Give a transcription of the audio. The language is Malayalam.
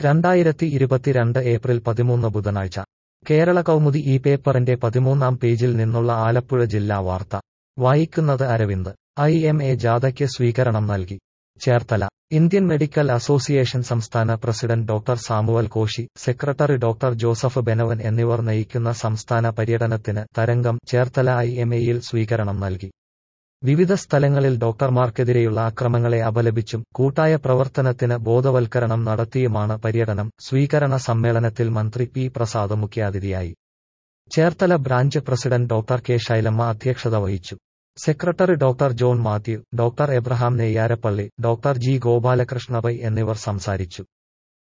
രണ്ടായിരത്തി ഇരുപത്തിരണ്ട് ഏപ്രിൽ പതിമൂന്ന് ബുധനാഴ്ച കേരള കൗമുദി ഈ പേപ്പറിന്റെ പതിമൂന്നാം പേജിൽ നിന്നുള്ള ആലപ്പുഴ ജില്ലാ വാർത്ത വായിക്കുന്നത് അരവിന്ദ് ഐ എം എ ജാഥയ്ക്ക് സ്വീകരണം നൽകി ചേർത്തല ഇന്ത്യൻ മെഡിക്കൽ അസോസിയേഷൻ സംസ്ഥാന president doctor Samuel Koshy secretary doctor Joseph ബെനവൻ എന്നിവർ നയിക്കുന്ന സംസ്ഥാന പര്യടനത്തിന് തരംഗം ചേർത്തല ഐ എം എയിൽ സ്വീകരണം നൽകി വിവിധ സ്ഥലങ്ങളിൽ ഡോക്ടർമാർക്കെതിരെയുള്ള അക്രമങ്ങളെ അപലപിച്ചും കൂട്ടായ പ്രവർത്തനത്തിന് ബോധവൽക്കരണം നടത്തിയുമാണ് പര്യടനം സ്വീകരണ സമ്മേളനത്തിൽ മന്ത്രി പി പ്രസാദ് മുഖ്യാതിഥിയായി Cherthala branch president doctor K Sailamma അധ്യക്ഷത വഹിച്ചു secretary doctor John Mathew doctor Abraham Neyyarappally doctor G Gopalakrishna Pai എന്നിവർ സംസാരിച്ചു